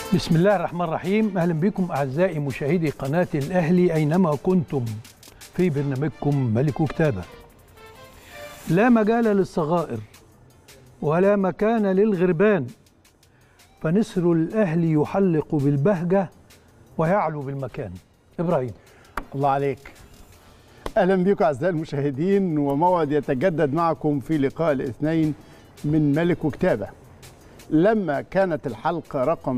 بسم الله الرحمن الرحيم اهلا بكم اعزائي مشاهدي قناه الاهلي اينما كنتم في برنامجكم ملك كتابه لا مجال للصغائر ولا مكان للغربان فنسر الاهلي يحلق بالبهجه ويعلو بالمكان ابراهيم الله عليك اهلا بكم اعزائي المشاهدين وموعد يتجدد معكم في لقاء الاثنين من ملك وكتابه لما كانت الحلقه رقم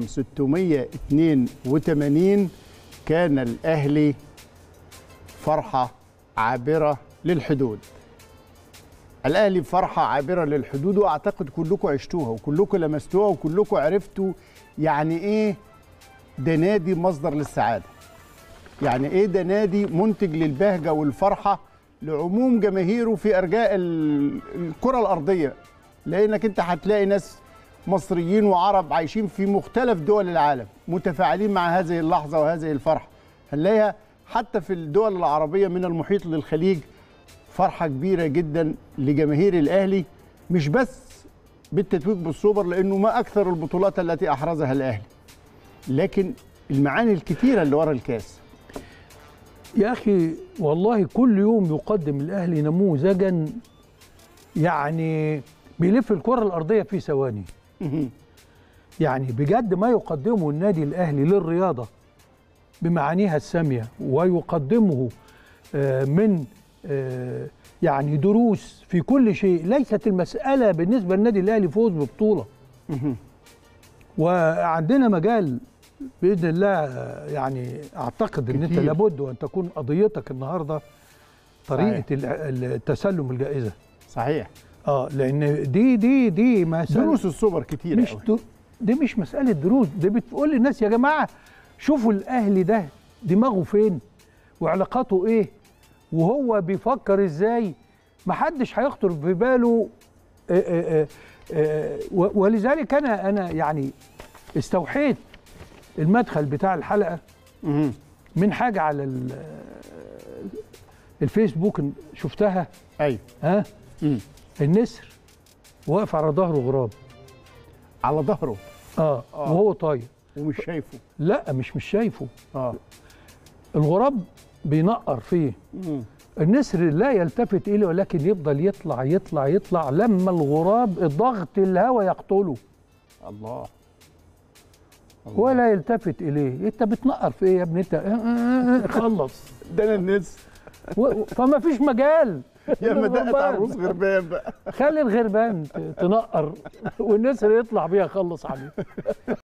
682 كان الاهلي فرحه عابره للحدود الاهلي فرحه عابره للحدود واعتقد كلكم عشتوها وكلكم لمستوها وكلكم عرفتوا يعني ايه ده نادي مصدر للسعاده يعني ايه ده نادي منتج للبهجه والفرحه لعموم جماهيره في ارجاء ال- الكره الارضيه لانك انت هتلاقي ناس مصريين وعرب عايشين في مختلف دول العالم متفاعلين مع هذه اللحظه وهذه الفرحه هنلاقيها حتى في الدول العربيه من المحيط للخليج فرحه كبيره جدا لجماهير الاهلي مش بس بالتتويج بالسوبر لانه ما اكثر البطولات التي احرزها الاهلي لكن المعاني الكثيره اللي ورا الكاس يا اخي والله كل يوم يقدم الاهلي نموذجا يعني بيلف الكره الارضيه في ثواني يعني بجد ما يقدمه النادي الاهلي للرياضه بمعانيها الساميه ويقدمه آه، من آه، يعني دروس في كل شيء ليست المساله بالنسبه للنادي الاهلي فوز ببطوله وعندنا مجال باذن الله آه، يعني اعتقد ان انت كتير. لابد وان تكون قضيتك النهارده طريقه ال- التسلم الجائزه صحيح اه لان دي دي دي مساله دروس السوبر كتير مش قوي دو دي مش مسألة دروس دي بتقول للناس يا جماعة شوفوا الأهلي ده دماغه فين وعلاقاته إيه وهو بيفكر إزاي محدش هيخطر في باله آه، آه، آه، آه، و- ولذلك أنا أنا يعني استوحيت المدخل بتاع الحلقة مهم. من حاجة على ال- الفيسبوك شفتها ايوه ها مم. النسر واقف على ظهره غراب على ظهره اه آه. وهو طاير ومش شايفه لا مش مش شايفه اه الغراب بينقر فيه مم. النسر لا يلتفت إليه ولكن يفضل يطلع يطلع يطلع لما الغراب ضغط الهواء يقتله الله ولا يلتفت إليه أنت بتنقر في إيه يا ابني أنت آه، آه، آه، خلص ده انا الناس و- فما فيش مجال يا ما دقت على الغربان. الروس غربان بقى خلي الغربان ت- تنقر والنسر يطلع بيها خلص عليه